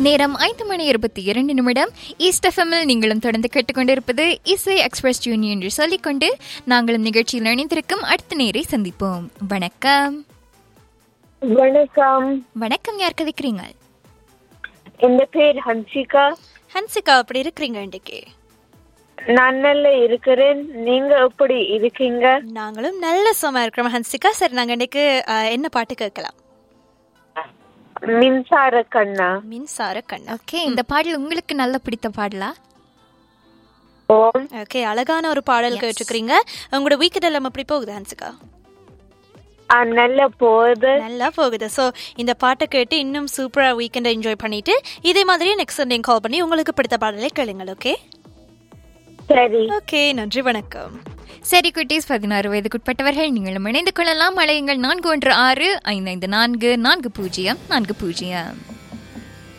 நேரம் ஐந்து மணி இருபத்தி இரண்டு நிமிடம் ஈஸ்ட் எஃப்எம்மில் நீங்களும் தொடர்ந்து கேட்டுக்கொண்டிருப்பது இசை எக்ஸ்பிரஸ் யூனியன் என்று சொல்லிக்கொண்டு நாங்களும் நிகழ்ச்சியில் இணைந்திருக்கும் அடுத்த நேரை சந்திப்போம் வணக்கம் வணக்கம் வணக்கம் யார் கதைக்கிறீங்க என் பேர் ஹன்சிகா ஹன்சிகா அப்படி இருக்கிறீங்க இன்னைக்கு நான் நல்லா இருக்கிறேன் நீங்க எப்படி இருக்கீங்க நாங்களும் நல்ல சும்மா இருக்கிறோம் ஹன்சிகா சரி நாங்க இன்னைக்கு அஹ், என்ன பாட்டு கேட்கலாம் மின்சார கண்ணா மின்சார கண்ணா ஓகே இந்த பாடல் உங்களுக்கு நல்ல பிடித்த பாடலா ஓம் ஓகே அழகான ஒரு பாடல் கேட்டுக்கிறீங்க உங்களோட வீக்கெண்ட் எல்லாம் எப்படி போகுது ஹன்சிகா ஆ, நல்லா போகுது நல்லா போகுது ஸோ இந்த பாட்டை கேட்டு இன்னும் சூப்பரா வீக்கெண்டை என்ஜாய் பண்ணிட்டு இதே மாதிரியே நெக்ஸ்ட் சண்டே கால் பண்ணி உங்களுக்கு பிடித்த பாடலை கேளுங்கள் ஓகே சரி ஓகே நன்றி வணக்கம் சரி குட்டீஸ் பதினாறு வயதுக்குட்பட்டவர்கள் நீங்களும் இணைந்து கொள்ளலாம் அழையுங்கள் நான்கு ஒன்று ஆறு ஐந்து ஐந்து நான்கு நான்கு பூஜ்ஜியம் நான்கு பூஜ்ஜியம்